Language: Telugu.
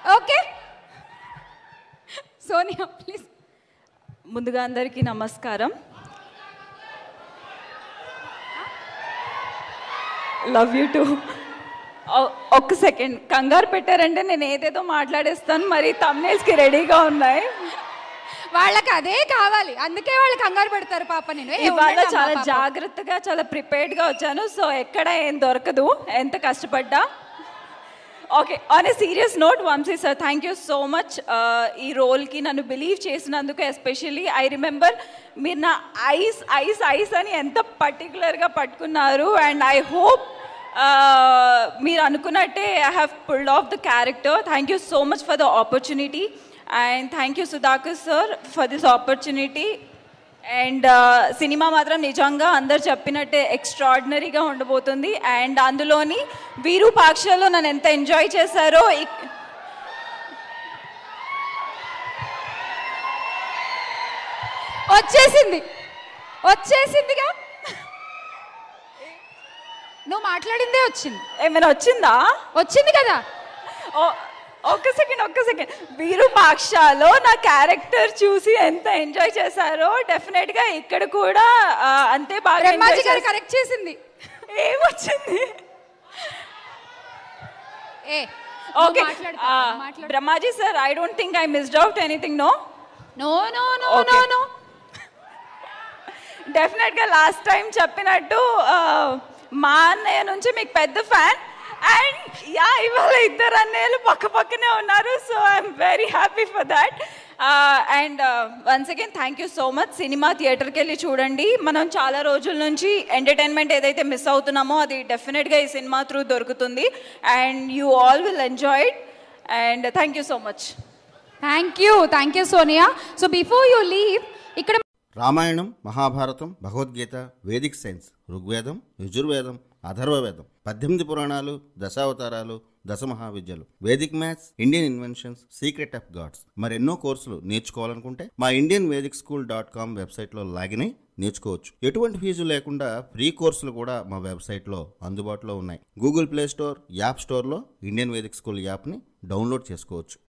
ఓకే సోనియా ప్లీజ్ ముందుగా అందరికీ నమస్కారం లవ్ యూ టు ఒక్క సెకండ్ కంగారు పెట్టారంటే నేను ఏదేదో మాట్లాడేస్తాను మరి తమ్నేల్స్కి రెడీగా ఉన్నాయి వాళ్ళకి అదే కావాలి అందుకే వాళ్ళు కంగారు పెడతారు పాప నేను ఏ, ఇవాళ ఉండండి అమ్మా చాలా పాపం. జాగ్రత్తగా చాలా ప్రిపేర్డ్గా వచ్చాను సో ఎక్కడ ఏం దొరకదు ఎంత కష్టపడ్డా okay on a serious note Vamsi sir thank you so much ఈ రోల్కి నన్ను బిలీవ్ చేసినందుకు ఎస్పెషల్లీ ఐ రిమెంబర్ మీరు నా ఐస్ ఐస్ ఐస్ అని ఎంత పర్టికులర్గా పట్టుకున్నారు అండ్ ఐ హోప్ మీరు అనుకున్నట్టే I have pulled off the character thank you so much for the opportunity and thank you Sudhakar sir for this opportunity and cinema మాత్రం నిజంగా అందరు చెప్పినట్టే ఎక్స్ట్రాడినరీగా ఉండబోతుంది అండ్ అందులోని వీరూపాక్షలో నన్ను ఎంత ఎంజాయ్ చేశారో ఇక్- వచ్చేసింది వచ్చేసిందిగా నువ్వు మాట్లాడిందే వచ్చింది ఏమైనా వచ్చిందా వచ్చింది కదా ఓ- ఒక్క సెకండ్ ఒక్క సెకండ్ వీరూపాక్షలో నా క్యారెక్టర్ చూసి ఎంత ఎంజాయ్ చేశారో డెఫినెట్గా ఇక్కడ కూడా ఆ, అంతే బాగా బ్రహ్మాజీ enjoy గారు చేశా- కరెక్ట్ చేసింది ఏమొచ్చింది ఏ ఓకే మాట్లాడు మాట్లాడు Brahmaji sir I don't think I missed out anything no no no no Okay. No no డెఫినెట్గా లాస్ట్ టైం చెప్పినట్టు ఆ, మా అన్నయ్య నుంచి మీకు పెద్ద ఫ్యాన్ అండ్ యా ఇవాళ ఇద్దరు అన్నయ్యలు పక్క పక్కనే ఉన్నారు so I'm very happy for that and once again thank you so much cinema థియేటర్కి వెళ్ళి చూడండి మనం చాలా రోజుల నుంచి ఎంటర్టైన్మెంట్ ఏదైతే మిస్ అవుతున్నామో అది డెఫినెట్గా ఈ సినిమా త్రూ దొరుకుతుంది and you all will enjoy it and thank you so much thank you thank you Sonia so before you leave ఇక్కడ రామాయణం మహాభారతం భగవద్గీత వేదిక్ సైన్స్ ఋగ్వేదం యజుర్వేదం అథర్వవేదం పద్దెనిమిది పురాణాలు దశావతారాలు దశ మహావిద్యలు Vedic maths Indian inventions secret of gods మరెన్నో కోర్సులు నేర్చుకోవాలనుకుంటే మా Indian Vedic school dot com వెబ్సైట్లో లాగిన్ అయి నేర్చుకోవచ్చు ఎటువంటి ఫీజు లేకుండా ఫ్రీ కోర్సులు కూడా మా వెబ్సైట్లో అందుబాటులో ఉన్నాయి గూగుల్ ప్లే స్టోర్ యాప్ స్టోర్లో ఇండియన్ వేదిక్ స్కూల్ యాప్ని డౌన్లోడ్ చేసుకోవచ్చు